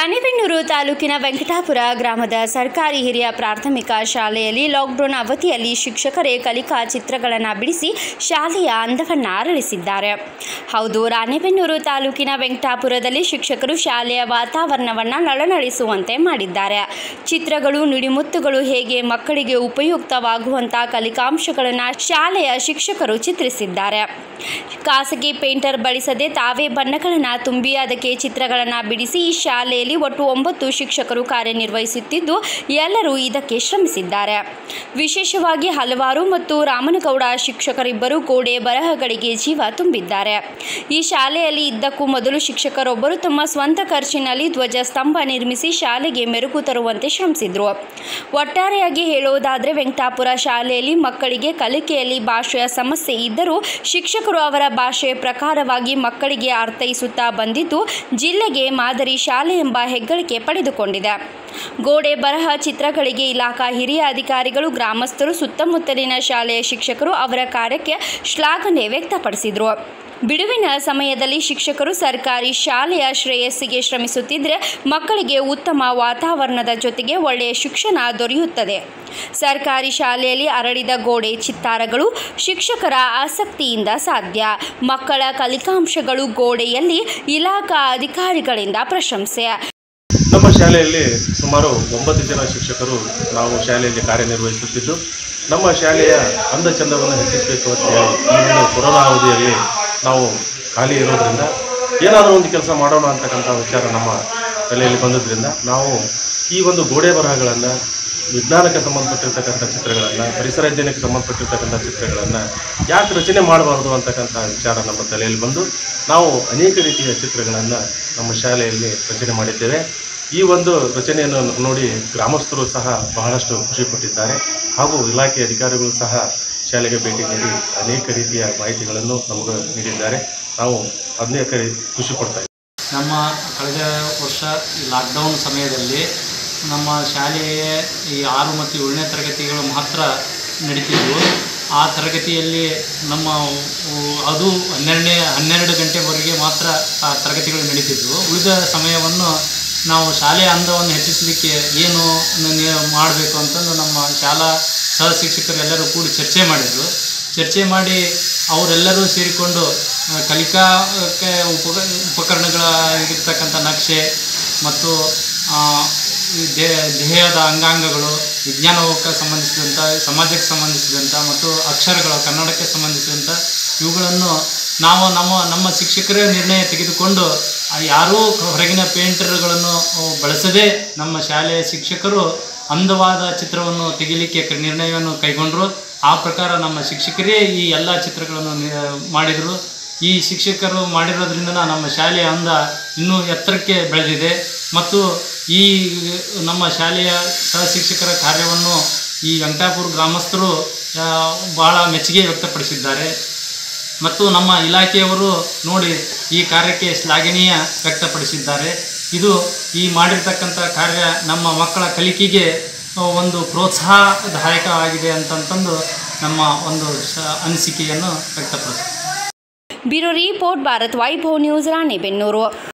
ರಾಣೆಬೆನ್ನೂರು ತಾಲೂಕಿನ ವೆಂಕಟಾಪುರ ಗ್ರಾಮದ ಸರ್ಕಾರಿ ಹಿರಿಯ ಪ್ರಾಥಮಿಕ ಶಾಲೆಯಲ್ಲಿ ಲಾಕ್ಡೌನ್ ಅವಧಿಯಲ್ಲಿ ಶಿಕ್ಷಕರೇ ಕಲಿಕಾ ಚಿತ್ರಗಳನ್ನು ಬಿಡಿಸಿ ಶಾಲೆಯ ಅಂದವನ್ನು ಅರಳಿಸಿದ್ದಾರೆ ಹೌದು ರಾಣೆಬೆನ್ನೂರು ತಾಲೂಕಿನ ವೆಂಕಟಾಪುರದಲ್ಲಿ ಶಿಕ್ಷಕರು ಶಾಲೆಯ ವಾತಾವರಣವನ್ನು ನಳನಳಿಸುವಂತೆ ಮಾಡಿದ್ದಾರೆ ಚಿತ್ರಗಳು ನುಡಿಮುತ್ತುಗಳು ಹೇಗೆ ಮಕ್ಕಳಿಗೆ ಉಪಯುಕ್ತವಾಗುವಂಥ ಕಲಿಕಾಂಶಗಳನ್ನು ಶಾಲೆಯ ಶಿಕ್ಷಕರು ಚಿತ್ರಿಸಿದ್ದಾರೆ ಖಾಸಗಿ ಪೇಂಟರ್ ಬಳಸದೆ ತಾವೇ ಬಣ್ಣಗಳನ್ನು ತುಂಬಿ ಅದಕ್ಕೆ ಚಿತ್ರಗಳನ್ನು ಬಿಡಿಸಿ ಈ ಶಾಲೆಯಲ್ಲಿ ಒಟ್ಟು ಒಂಬತ್ತು ಶಿಕ್ಷಕರು ಕಾರ್ಯನಿರ್ವಹಿಸುತ್ತಿದ್ದು ಎಲ್ಲರೂ ಇದಕ್ಕೆ ಶ್ರಮಿಸಿದ್ದಾರೆ ವಿಶೇಷವಾಗಿ ಹಲವಾರು ಮತ್ತು ರಾಮನಗೌಡ ಶಿಕ್ಷಕರಿಬ್ಬರು ಗೋಡೆ ಬರಹಗಳಿಗೆ ಜೀವ ತುಂಬಿದ್ದಾರೆ ಈ ಶಾಲೆಯಲ್ಲಿ ಇದ್ದಕ್ಕೂ ಮೊದಲು ಶಿಕ್ಷಕರೊಬ್ಬರು ತಮ್ಮ ಸ್ವಂತ ಖರ್ಚಿನಲ್ಲಿ ಧ್ವಜ ಸ್ತಂಭ ನಿರ್ಮಿಸಿ ಶಾಲೆಗೆ ಮೆರುಗು ತರುವಂತೆ ಶ್ರಮಿಸಿದ್ರು ಒಟ್ಟಾರೆಯಾಗಿ ಹೇಳುವುದಾದರೆ ವೆಂಕಟಾಪುರ ಶಾಲೆಯಲ್ಲಿ ಮಕ್ಕಳಿಗೆ ಕಲಿಕೆಯಲ್ಲಿ ಭಾಷೆಯ ಸಮಸ್ಯೆ ಇದ್ದರೂ ಶಿಕ್ಷಕರು ಅವರ ಭಾಷೆಯ ಪ್ರಕಾರವಾಗಿ ಮಕ್ಕಳಿಗೆ ಅರ್ಥೈಸುತ್ತಾ ಬಂದಿದ್ದು ಜಿಲ್ಲೆಗೆ ಮಾದರಿ ಶಾಲೆ ಎಂಬ ಹೆಗ್ಗಳಿಕೆ ಪಡೆದುಕೊಂಡಿದೆ ಗೋಡೆ ಬರಹ ಚಿತ್ರಗಳಿಗೆ ಇಲಾಖಾ ಹಿರಿಯ ಅಧಿಕಾರಿಗಳು ಗ್ರಾಮಸ್ಥರು ಸುತ್ತಮುತ್ತಲಿನ ಶಾಲೆಯ ಶಿಕ್ಷಕರು ಅವರ ಕಾರ್ಯಕ್ಕೆ ಶ್ಲಾಘನೆ ವ್ಯಕ್ತಪಡಿಸಿದರು ಬಿಡುವಿನ ಸಮಯದಲ್ಲಿ ಶಿಕ್ಷಕರು ಸರ್ಕಾರಿ ಶಾಲೆಯ ಶ್ರೇಯಸ್ಸಿಗೆ ಶ್ರಮಿಸುತ್ತಿದ್ದರೆ ಮಕ್ಕಳಿಗೆ ಉತ್ತಮ ವಾತಾವರಣದ ಜೊತೆಗೆ ಒಳ್ಳೆಯ ಶಿಕ್ಷಣ ದೊರೆಯುತ್ತದೆ ಸರ್ಕಾರಿ ಶಾಲೆಯಲ್ಲಿ ಅರಳಿದ ಗೋಡೆ ಚಿತ್ತಾರಗಳು ಶಿಕ್ಷಕರ ಆಸಕ್ತಿಯಿಂದ ಸಾಧ್ಯ ಮಕ್ಕಳ ಕಲಿಕಾಂಶಗಳು ಗೋಡೆಯಲ್ಲಿ ಇಲಾಖಾ ಅಧಿಕಾರಿಗಳಿಂದ ಪ್ರಶಂಸೆ ನಮ್ಮ ಶಾಲೆಯಲ್ಲಿ ಸುಮಾರು ಒಂಬತ್ತು ಜನ ಶಿಕ್ಷಕರು ನಾವು ಶಾಲೆಯಲ್ಲಿ ಕಾರ್ಯನಿರ್ವಹಿಸುತ್ತಿದ್ದು ನಮ್ಮ ಶಾಲೆಯ ಅಂದ ಚಂದವನ್ನು ಹೆಚ್ಚಿಸಬೇಕು ಅಂತ ಹೇಳಿ ಈ ಒಂದು ಕೊರೋನಾ ಅವಧಿಯಲ್ಲಿ ನಾವು ಖಾಲಿ ಇರೋದ್ರಿಂದ ಏನಾದರೂ ಒಂದು ಕೆಲಸ ಮಾಡೋಣ ಅಂತಕ್ಕಂಥ ವಿಚಾರ ನಮ್ಮ ತಲೆಯಲ್ಲಿ ಬಂದದ್ರಿಂದ ನಾವು ಈ ಒಂದು ಗೋಡೆ ಬರಹಗಳನ್ನು ವಿಜ್ಞಾನಕ್ಕೆ ಸಂಬಂಧಪಟ್ಟಿರ್ತಕ್ಕಂಥ ಚಿತ್ರಗಳನ್ನು ಪರಿಸರ ಅಧ್ಯಯನಕ್ಕೆ ಸಂಬಂಧಪಟ್ಟಿರ್ತಕ್ಕಂಥ ಚಿತ್ರಗಳನ್ನು ಯಾಕೆ ರಚನೆ ಮಾಡಬಾರ್ದು ಅಂತಕ್ಕಂಥ ವಿಚಾರ ನಮ್ಮ ತಲೆಯಲ್ಲಿ ಬಂದು ನಾವು ಅನೇಕ ರೀತಿಯ ಚಿತ್ರಗಳನ್ನು ನಮ್ಮ ಶಾಲೆಯಲ್ಲಿ ರಚನೆ ಮಾಡಿದ್ದೇವೆ ಈ ಒಂದು ರಚನೆಯನ್ನು ನೋಡಿ ಗ್ರಾಮಸ್ಥರು ಸಹ ಬಹಳಷ್ಟು ಖುಷಿಪಟ್ಟಿದ್ದಾರೆ ಹಾಗೂ ಇಲಾಖೆ ಅಧಿಕಾರಿಗಳು ಸಹ ಶಾಲೆಗೆ ಭೇಟಿ ನೀಡಿ ಅನೇಕ ರೀತಿಯ ಮಾಹಿತಿಗಳನ್ನು ನಮಗೆ ನೀಡಿದ್ದಾರೆ ನಾವು ಅನೇಕ ಖುಷಿ ಪಡ್ತಾ ಇದ್ದೀವಿ. ನಮ್ಮ ಕಳೆದ ವರ್ಷ ಈ ಲಾಕ್ಡೌನ್ ಸಮಯದಲ್ಲಿ ನಮ್ಮ ಶಾಲೆಯ ಈ ಆರು ಮತ್ತು ಏಳನೇ ತರಗತಿಗಳು ಮಾತ್ರ ನಡೀತಿದ್ವು ಆ ತರಗತಿಯಲ್ಲಿ ನಮ್ಮ ಉ- ಅದು ಹನ್ನೆರಡನೇ ಹನ್ನೆರಡು ಗಂಟೆವರೆಗೆ ಮಾತ್ರ ಆ ತರಗತಿಗಳು ನಡೀತಿದ್ವು ಉಳಿದ ಸಮಯವನ್ನು ನಾವು ಶಾಲೆಯ ಅಂದವನ್ನು ಹೆಚ್ಚಿಸಲಿಕ್ಕೆ ಏನು ಮಾಡಬೇಕು ಅಂತಂದು ನಮ್ಮ ಶಾಲಾ ಸಹ ಶಿಕ್ಷಕರು ಎಲ್ಲರೂ ಕೂಡಿ ಚರ್ಚೆ ಮಾಡಿದರು ಚರ್ಚೆ ಮಾಡಿ ಅವರೆಲ್ಲರೂ ಸೇರಿಕೊಂಡು ಆ, ಕಲಿಕಾಕ್ಕೆ ಉಪಕ ಉಪಕರಣಗಳಾಗಿರ್ತಕ್ಕಂಥ ನಕ್ಷೆ ಮತ್ತು ಆ, ಈ ದೇ ದೇಹದ ಅಂಗಾಂಗಗಳು ವಿಜ್ಞಾನಕ್ಕೆ ಸಂಬಂಧಿಸಿದಂಥ ಸಮಾಜಕ್ಕೆ ಸಂಬಂಧಿಸಿದಂಥ ಮತ್ತು ಅಕ್ಷರಗಳು ಕನ್ನಡಕ್ಕೆ ಸಂಬಂಧಿಸಿದಂಥ ಇವುಗಳನ್ನು ನಾವು ನಮ್ಮ ನಮ್ಮ ಶಿಕ್ಷಕರೇ ನಿರ್ಣಯ ತೆಗೆದುಕೊಂಡು ಆ, ಯಾರೂ ಹೊರಗಿನ ಪೇಂಟರ್ಗಳನ್ನು ಆ, ಬಳಸದೆ ನಮ್ಮ ಶಾಲೆಯ ಶಿಕ್ಷಕರು ಅಂದವಾದ ಚಿತ್ರವನ್ನು ತೆಗಿಲಿಕ್ಕೆ ಕ- ನಿರ್ಣಯವನ್ನು ಕೈಗೊಂಡರು ಆ ಪ್ರಕಾರ ನಮ್ಮ ಶಿಕ್ಷಕರೇ ಈ ಎಲ್ಲ ಚಿತ್ರಗಳನ್ನು ನಿ- ಮಾಡಿದರು ಈ ಶಿಕ್ಷಕರು ಮಾಡಿರೋದ್ರಿಂದ ನಮ್ಮ ಶಾಲೆಯ ಅಂದ ಇನ್ನೂ ಎತ್ತರಕ್ಕೆ ಬೆಳೆದಿದೆ ಮತ್ತು ಈ ನಮ್ಮ ಶಾಲೆಯ ಸಹ ಶಿಕ್ಷಕರ ಕಾರ್ಯವನ್ನು ಈ ವೆಂಕಟಾಪುರ ಗ್ರಾಮಸ್ಥರು ಆ, ಬಹಳ ಮೆಚ್ಚುಗೆ ವ್ಯಕ್ತಪಡಿಸಿದ್ದಾರೆ ಮತ್ತು ನಮ್ಮ ಇಲಾಖೆಯವರು ನೋಡಿ ಈ ಕಾರ್ಯಕ್ಕೆ ಶ್ಲಾಘನೀಯ ವ್ಯಕ್ತಪಡಿಸಿದ್ದಾರೆ ಇದು ಈ ಮಾಡಿರ್ತಕ್ಕಂಥ ಕಾರ್ಯ ನಮ್ಮ ಮಕ್ಕಳ ಕಲಿಕೆಗೆ ಆ, ಒಂದು ಪ್ರೋತ್ಸಾಹದಾಯಕವಾಗಿದೆ ಅಂತಂತಂದು ನಮ್ಮ ಒಂದು ಶ- ಅನಿಸಿಕೆಯನ್ನು ವ್ಯಕ್ತಪಡಿಸ್ತಾರೆ bureau report Bharat Vaibhav news Ranebennur